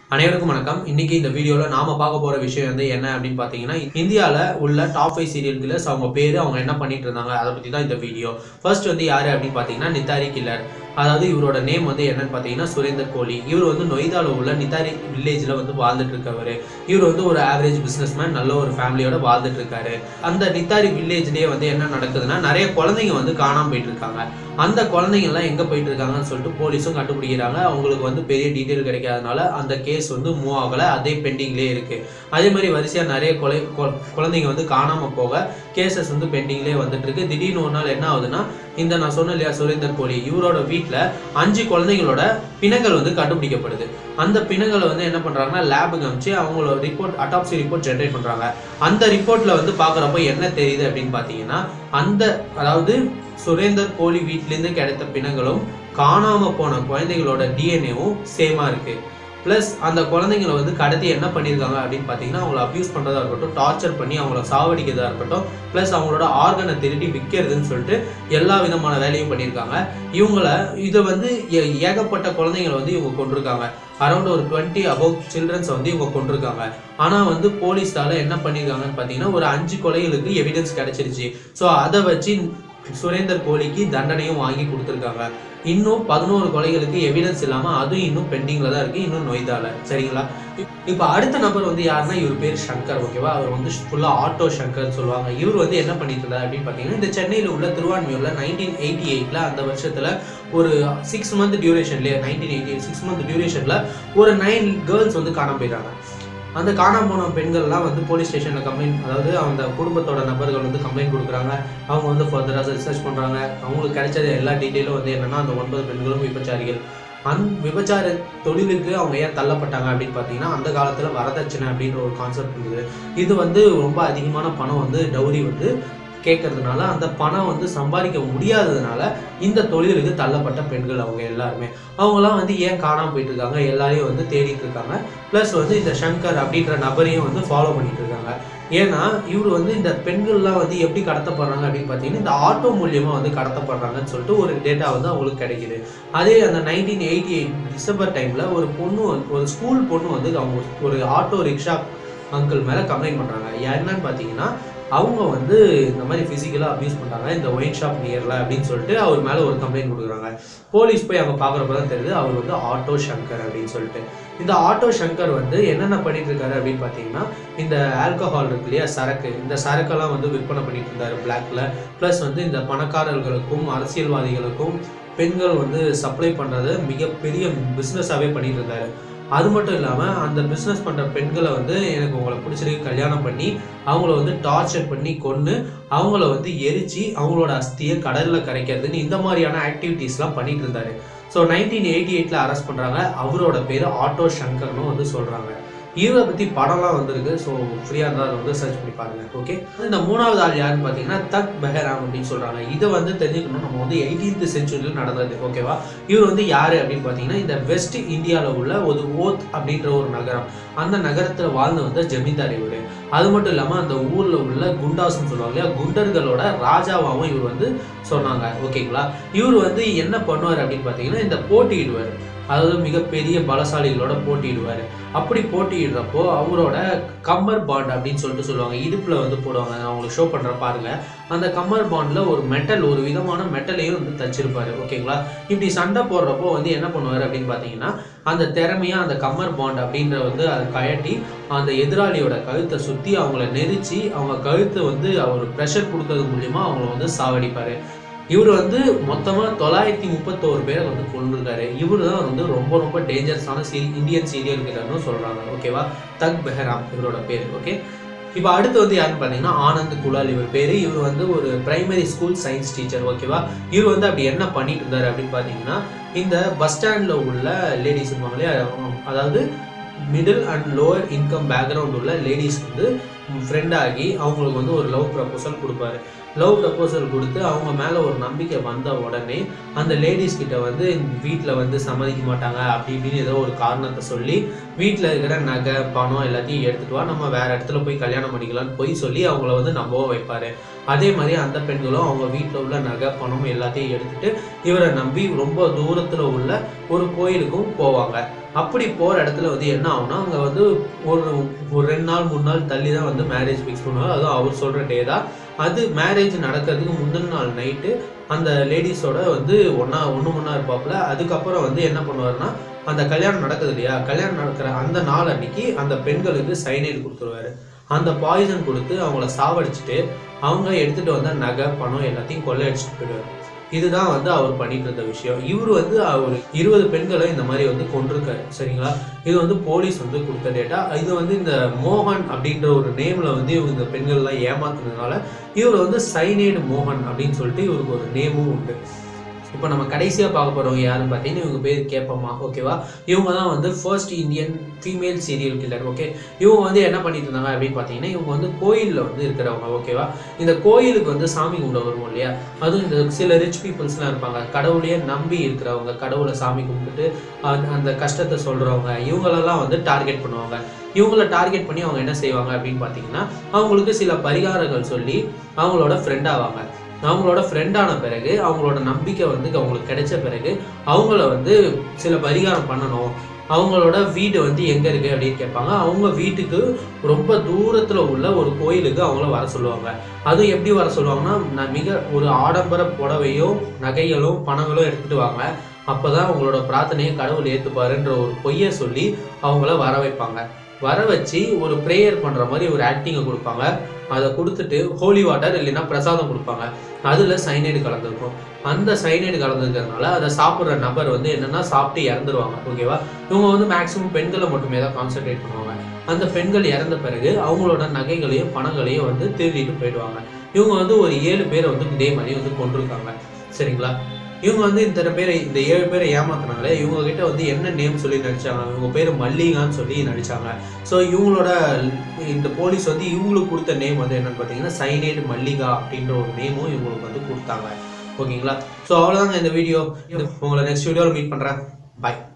அனைவருக்கும் வணக்கம் இன்னைக்கு இந்த வீடியோல நாம பார்க்க போற விஷயம் வந்து என்ன அப்படின்னு பாத்தீங்கன்னா இந்தியால உள்ள டாப் ஃபைவ் சீரியல் கில்லர்ஸ் அவங்க பேரு அவங்க என்ன பண்ணிட்டு இருந்தாங்க அதை பத்தி தான் இந்த வீடியோ ஃபர்ஸ்ட் வந்து யாரு அப்படின்னு பாத்தீங்கன்னா நித்தாரி கில்லர் அதாவது இவரோட நேம் வந்து என்னன்னு பாத்தீங்கன்னா சுரேந்தர் கோலி இவர் வந்து நொய்தால உள்ள நித்தாரி வில்லேஜ்ல வந்து வாழ்ந்துட்டு இருக்கவர் இவர் வந்து ஒரு ஆவரேஜ் பிசினஸ்மேன் நல்ல ஒரு ஃபேமிலியோட வாழ்ந்துட்டு இருக்காரு அந்த நித்தாரி வில்லேஜ்லயே வந்து என்ன நடக்குதுன்னா நிறைய குழந்தைங்க வந்து காணாம போயிட்டு இருக்காங்க அந்த குழந்தைங்க எல்லாம் எங்க போயிட்டு இருக்காங்கன்னு சொல்லிட்டு போலீஸும் கண்டுபிடிக்கிறாங்க அவங்களுக்கு வந்து பெரிய டீட்டெயில் கிடைக்காதனால அந்த கேஸ் வந்து மூவ் ஆகல அதே பெண்டிங்லேயே இருக்கு அதே மாதிரி வரிசையா நிறைய கொலை கொ- குழந்தைங்க வந்து காணாம போக கேசஸ் வந்து பெண்டிங்லேயே வந்துட்டு இருக்கு திடீர்னு ஒரு நாள் என்ன ஆகுதுன்னா இந்த நான் சொன்ன இல்லையா சுரேந்தர் கோலி இவரோட வீட்ல அஞ்சு குழந்தைங்களோட பிணங்கள் வந்து கண்டுபிடிக்கப்படுது அந்த பிணங்களை வந்து என்ன பண்றாங்கன்னா லேபுக்கு அனுப்பிச்சு அவங்களோட ரிப்போர்ட் அட்டாப்சி ரிப்போர்ட் ஜென்ரேட் பண்றாங்க அந்த ரிப்போர்ட்ல வந்து பாக்குறப்ப என்ன தெரியுது அப்படின்னு பாத்தீங்கன்னா அந்த அதாவது சுரேந்தர் கோலி வீட்டிலேருந்து கிடைத்த பிணங்களும் காணாம போன குழந்தைகளோட டிஎன்ஏவும் சேமா இருக்கு ப்ளஸ் அந்த குழந்தைங்களை வந்து கடத்தி என்ன பண்ணியிருக்காங்க அப்படின்னு பார்த்தீங்கன்னா அவங்கள அப்யூஸ் பண்ணுறதா இருக்கட்டும் டார்ச்சர் பண்ணி அவங்கள சாவடிக்கிறதா இருக்கட்டும் ப்ளஸ் அவங்களோட ஆர்கனை திருடி விற்கிறதுன்னு சொல்லிட்டு எல்லா விதமான வேலையும் பண்ணியிருக்காங்க இவங்கள இதை வந்து ஏ- ஏகப்பட்ட குழந்தைங்களை வந்து இவங்க கொண்டிருக்காங்க அரௌண்ட் ஒரு டுவெண்ட்டி அபவ் சில்ட்ரன்ஸ் வந்து இவங்க கொண்டிருக்காங்க ஆனால் வந்து போலீஸால என்ன பண்ணியிருக்காங்கன்னு பார்த்தீங்கன்னா ஒரு அஞ்சு கொலைகளுக்கு எவிடன்ஸ் கிடைச்சிருச்சு ஸோ அதை வச்சு சுரேந்தர் கோலிக்கு தண்டனையும் வாங்கி கொடுத்துருக்காங்க இன்னும் பதினோரு கொலைகளுக்கு எவிடன்ஸ் இல்லாம அதுவும் இன்னும் பெண்டிங்ல தான் இருக்கு இன்னும் நொய்தால சரிங்களா இப்போ அடுத்த நபர் வந்து யாருன்னா இவர் பேர் சங்கர் ஓகேவா அவர் வந்து ஃபுல்லா ஆட்டோ சங்கர் சொல்லுவாங்க இவர் வந்து என்ன பண்ணிட்டு இருந்தார் அப்படின்னு பார்த்தீங்கன்னா இந்த சென்னையில் உள்ள திருவான்மையூர்ல நைன்டீன் எயிட்டி எயிட்ல அந்த வருஷத்துல ஒரு சிக்ஸ் மந்த் டியூரேஷன்லேயே nineteen eighty eight six month டியூரேஷன்ல ஒரு நைன் கேர்ள்ஸ் வந்து காணாம போயிட்டாங்க அந்த காணாம போன பெண்கள்லாம் வந்து போலீஸ் ஸ்டேஷனில் கம்ப்ளைண்ட் அதாவது அந்த குடும்பத்தோட நபர்கள் வந்து கம்ப்ளைண்ட் கொடுக்குறாங்க அவங்க வந்து ஃபர்தராக ரிசர்ச் பண்ணுறாங்க அவங்களுக்கு கிடைச்சது எல்லா டீட்டெயிலும் வந்து என்னன்னா அந்த ஒன்பது பெண்களும் விபச்சாரிகள் அந் விபச்சார தொழிலுக்கு அவங்க ஏன் தள்ளப்பட்டாங்க அப்படின்னு பார்த்தீங்கன்னா அந்த காலத்தில் வரதட்சணை அப்படின்ற ஒரு கான்செப்ட் இருந்தது இது வந்து ரொம்ப அதிகமான பணம் வந்து டௌரி வந்து கேட்கறதுனால அந்த பணம் வந்து சம்பாதிக்க முடியாததுனால இந்த தொழிலுக்கு தள்ளப்பட்ட பெண்கள் அவங்க எல்லாருமே அவங்களாம் வந்து ஏன் காணாம போயிட்டு இருக்காங்க எல்லாரையும் வந்து தேடிட்டு இருக்காங்க ப்ளஸ் வந்து இந்த சங்கர் அப்படின்ற நபரையும் வந்து ஃபாலோ பண்ணிட்டு இருக்காங்க ஏன்னா இவர் வந்து இந்த பெண்கள்லாம் வந்து எப்படி கடத்தப்படுறாங்க அப்படின்னு பார்த்தீங்கன்னா இந்த ஆட்டோ மூலியமா வந்து கடத்தப்படுறாங்கன்னு சொல்லிட்டு ஒரு டேட்டா வந்து அவங்களுக்கு கிடைக்குது அதே அந்த நைன்டீன் எயிட்டி எயிட் டிசம்பர் டைம்ல ஒரு பொண்ணு வந்து- ஒரு ஸ்கூல் பொண்ணு வந்து அவங்க ஒரு ஆட்டோ ரிக்ஷா அங்கிள் மேல கம்ப்ளைண்ட் பண்றாங்க என்னன்னு பார்த்தீங்கன்னா அவங்க வந்து இந்த மாதிரி ஃபிசிக்கலாக அப்யூஸ் பண்றாங்க இந்த ஒயின் ஷாப் நியர்ல அப்படின்னு சொல்லிட்டு அவர் மேல ஒரு கம்ப்ளைண்ட் கொடுக்குறாங்க போலீஸ் போய் அங்க பாக்குறப்ப தான் தெரியுது அவர் வந்து ஆட்டோ சங்கர் அப்படின்னு சொல்லிட்டு இந்த ஆட்டோ சங்கர் வந்து என்னென்ன பண்ணிட்டு இருக்காரு அப்படின்னு பார்த்தீங்கன்னா இந்த ஆல்கஹால் இருக்கு இல்லையா சரக்கு இந்த சரக்கெல்லாம் வந்து விற்பனை பண்ணிட்டு இருந்தாரு பிளாக்ல ப்ளஸ் வந்து இந்த பணக்காரர்களுக்கும் அரசியல்வாதிகளுக்கும் பெண்கள் வந்து சப்ளை பண்றது மிகப்பெரிய பிஸ்னஸாகவே பண்ணிட்டு இருந்தாரு அது மட்டும் இல்லாமல் அந்த பிஸ்னஸ் பண்ணுற பெண்களை வந்து எனக்கு உங்களை பிடிச்சிருக்கு கல்யாணம் பண்ணி அவங்கள வந்து டார்ச்சர் பண்ணி கொன்று அவங்கள வந்து எரிச்சு அவங்களோட அஸ்தியை கடலில் கரைக்கிறதுன்னு இந்த மாதிரியான ஆக்டிவிட்டீஸ்லாம் பண்ணிட்டு இருந்தாரு ஸோ நைன்டீன் எயிட்டி எயிட்டில் அரெஸ்ட் பண்ணுறாங்க அவரோட பேர் ஆட்டோ சங்கர்னு வந்து சொல்கிறாங்க இவரை பற்றி படம்லாம் வந்திருக்கு ஸோ ஃப்ரீயாக இருந்தால் அதை வந்து சர்ச் பண்ணி பாருங்க ஓகே இந்த மூணாவது ஆள் யாருன்னு பார்த்தீங்கன்னா தக் பெஹராம் அப்படின்னு சொல்கிறாங்க இதை வந்து தெரிஞ்சுக்கணும் நம்ம வந்து எயிட்டீன்த் செஞ்சுரியில் நடந்தது ஓகேவா இவர் வந்து யாரு அப்படின்னு பார்த்தீங்கன்னா இந்த வெஸ்ட் இந்தியாவில் உள்ள ஒரு ஓத் அப்படின்ற ஒரு நகரம் அந்த நகரத்தில் வாழ்ந்து வந்த ஜமீன்தார் இவர் அது மட்டும் இல்லாமல் அந்த ஊரில் உள்ள குண்டாஸ்னு சொல்லுவாங்க இல்லையா குண்டர்களோட ராஜாவாகவும் இவர் வந்து சொன்னாங்க ஓகேங்களா இவர் வந்து என்ன பண்ணுவார் அப்படின்னு பார்த்தீங்கன்னா இந்த போட்டியிடுவார் அதாவது மிகப்பெரிய பலசாலிகளோட போட்டியிடுவார் அப்படி போட்டியிடுறப்போ அவரோட கம்மர் பாண்ட் அப்படின்னு சொல்லிட்டு சொல்லுவாங்க இடுப்பில் வந்து போடுவாங்க நான் உங்களுக்கு ஷோ பண்ணுற பாருங்க அந்த கம்மர் பாண்டில் ஒரு மெட்டல் ஒரு விதமான மெட்டலையும் வந்து தச்சிருப்பாரு ஓகேங்களா இப்படி சண்டை போடுறப்போ வந்து என்ன பண்ணுவார் அப்படின்னு பார்த்தீங்கன்னா அந்த திறமையாக அந்த கம்மர் பாண்ட் அப்படின்ற வந்து அதை கழட்டி அந்த எதிராளியோட கழுத்தை சுற்றி அவங்கள நெரிச்சு அவங்க கழுத்தை வந்து அவர் ப்ரெஷர் கொடுக்கறது மூலியமா அவங்கள வந்து சாவடிப்பாரு இவர் வந்து மொத்தமாக தொள்ளாயிரத்தி முப்பத்தோரு பேரை வந்து கொண்டிருக்காரு இவர் தான் வந்து ரொம்ப ரொம்ப டேஞ்சரஸான சீ இந்தியன் சீரியல் கில்லர்னு சொல்கிறாங்க ஓகேவா தக் பெஹராம் இவரோட பேர் ஓகே இப்போ அடுத்து வந்து யாருன்னு பார்த்தீங்கன்னா ஆனந்த் குலால் இவர் பேர் இவர் வந்து ஒரு பிரைமரி ஸ்கூல் சயின்ஸ் டீச்சர் ஓகேவா இவர் வந்து அப்படி என்ன பண்ணிட்டு இருந்தார் அப்படின்னு பார்த்தீங்கன்னா இந்த பஸ் ஸ்டாண்டில் உள்ள லேடிஸ் இருப்பாங்க இல்லையா அதாவது middle and lower income background உள்ள லேடிஸ் வந்து ஃப்ரெண்ட் ஆகி அவங்களுக்கு வந்து ஒரு லவ் ப்ரப்போசல் கொடுப்பாரு லவ் ப்ரப்போசல் கொடுத்து அவங்க மேலே ஒரு நம்பிக்கை வந்த உடனே அந்த லேடிஸ் கிட்ட வந்து வீட்டில் வந்து சம்மதிக்க மாட்டாங்க அப்படி இப்படின்னு ஏதோ ஒரு காரணத்தை சொல்லி வீட்டில் இருக்கிற நகை பணம் எல்லாத்தையும் எடுத்துட்டு வா நம்ம வேற இடத்துல போய் கல்யாணம் பண்ணிக்கலாம்னு போய் சொல்லி அவங்கள வந்து நம்பவும் வைப்பாரு அதே மாதிரி அந்த பெண்களும் அவங்க வீட்டில் உள்ள நகை பணம் எல்லாத்தையும் எடுத்துட்டு இவரை நம்பி ரொம்ப தூரத்தில் உள்ள ஒரு கோயிலுக்கும் போவாங்க அப்படி போகிற இடத்துல வந்து என்ன ஆகும்னா அங்கே வந்து ஒரு ஒரு ரெண்டு நாள் மூணு நாள் தள்ளி தான் வந்து மேரேஜ் ஃபிக்ஸ் பண்ணுவாங்க அதுவும் அவர் சொல்கிற டே தான் அது மேரேஜ் நடக்கிறதுக்கு முந்தின நாள் நைட்டு அந்த லேடிஸோட வந்து ஒன்றா ஒன்று ஒன்றா இருப்பாப்புல அதுக்கப்புறம் வந்து என்ன பண்ணுவாருன்னா அந்த கல்யாணம் நடக்குது இல்லையா கல்யாணம் நடக்கிற அந்த நாள் அன்னைக்கு அந்த பெண்களுக்கு சைனைடு கொடுத்துருவாரு அந்த பாய்சன் கொடுத்து அவங்கள சாவடிச்சுட்டு அவங்க எடுத்துட்டு வந்த நகை பணம் எல்லாத்தையும் கொள்ளையடிச்சிட்டு போயிடுவாரு இதுதான் வந்து அவர் பண்ணிட்டு இருந்த விஷயம் இவர் வந்து அவர் இருபது பெண்களை இந்த மாதிரி வந்து கொண்டிருக்காரு சரிங்களா இது வந்து போலீஸ் வந்து கொடுத்த டேட்டா இது வந்து இந்த மோகன் அப்படின்ற ஒரு நேம்ல வந்து இவங்க இந்த பெண்கள்லாம் ஏமாத்துனதுனால இவர் வந்து சைனேடு மோகன் அப்படின்னு சொல்லிட்டு இவருக்கு ஒரு நேமும் உண்டு இப்போ நம்ம கடைசியாக பார்க்க போகிறவங்க யாருன்னு பார்த்தீங்கன்னா இவங்க பேர் கேப்பம்மா ஓகேவா இவங்க தான் வந்து first Indian female serial killer okay இவங்க வந்து என்ன பண்ணிட்டு இருந்தாங்க அப்படின்னு பார்த்தீங்கன்னா இவங்க வந்து கோயிலில் வந்து இருக்கிறவங்க ஓகேவா இந்த கோயிலுக்கு வந்து சாமி கும்பிட வருவோம் இல்லையா அதுவும் இந்த சில ரிச் பீப்புள்ஸ்லாம் இருப்பாங்க கடவுளையே நம்பி இருக்கிறவங்க கடவுளை சாமி கும்பிட்டுட்டு அந்த- அந்த கஷ்டத்தை சொல்கிறவங்க இவங்களெல்லாம் வந்து டார்கெட் பண்ணுவாங்க இவங்கள டார்கெட் பண்ணி அவங்க என்ன செய்வாங்க அப்படின்னு பார்த்தீங்கன்னா அவங்களுக்கு சில பரிகாரங்கள் சொல்லி அவங்களோட ஃப்ரெண்ட் ஆவாங்க அவங்களோட ஃப்ரெண்டான பிறகு அவங்களோட நம்பிக்கை வந்து அவங்களுக்கு கிடைச்ச பிறகு அவங்கள வந்து சில பரிகாரம் பண்ணணும் அவங்களோட வீடு வந்து எங்கே இருக்குது அப்படின்னு கேட்பாங்க அவங்க வீட்டுக்கு ரொம்ப தூரத்தில் உள்ள ஒரு கோயிலுக்கு அவங்கள வர சொல்லுவாங்க அதுவும் எப்படி வர சொல்லுவாங்கன்னா நான் மிக ஒரு ஆடம்பர புடவையோ நகைகளும் பணங்களும் எடுத்துட்டு வாங்க அப்பதான் உங்களோட பிரார்த்தனையை கடவுள் ஏற்றுப்பாருன்ற ஒரு பொய்யை சொல்லி அவங்கள வர வைப்பாங்க வர வச்சு ஒரு ப்ரேயர் பண்ணுற மாதிரி ஒரு ஆக்டிங்கை கொடுப்பாங்க அதை கொடுத்துட்டு ஹோலி வாட்டர் இல்லைன்னா பிரசாதம் கொடுப்பாங்க அதில் சைனைடு கலந்துருக்கும் அந்த சைனைடு கலந்துருக்கிறதுனால அதை சாப்பிட்ற நபர் வந்து என்னன்னா சாப்பிட்டு இறந்துருவாங்க ஓகேவா இவங்க வந்து மேக்ஸிமம் பெண்களை மட்டுமே தான் கான்சென்ட்ரேட் பண்ணுவாங்க அந்த பெண்கள் இறந்த பிறகு அவங்களோட நகைகளையும் பணங்களையும் வந்து திருடிட்டு போயிடுவாங்க இவங்க வந்து ஒரு ஏழு பேரை வந்து இதே மாதிரி வந்து கொண்டிருக்காங்க சரிங்களா இவங்க வந்து இத்தனை பேரை இந்த ஏழு பேரை ஏமாத்துனாங்களே இவங்க கிட்ட வந்து என்ன நேம் சொல்லி நடிச்சாங்க இவங்க பேர் மல்லிகான்னு சொல்லி நடிச்சாங்க ஸோ இவங்களோட இந்த போலீஸ் வந்து இவங்களுக்கு கொடுத்த நேம் வந்து என்னன்னு பார்த்தீங்கன்னா சைனேட் மல்லிகா அப்படின்ற ஒரு நேமும் இவங்களுக்கு வந்து கொடுத்தாங்க ஓகேங்களா ஸோ அவ்வளோதாங்க இந்த வீடியோ உங்களை நெக்ஸ்ட் வீடியோவில் மீட் பண்ணுறேன் பாய்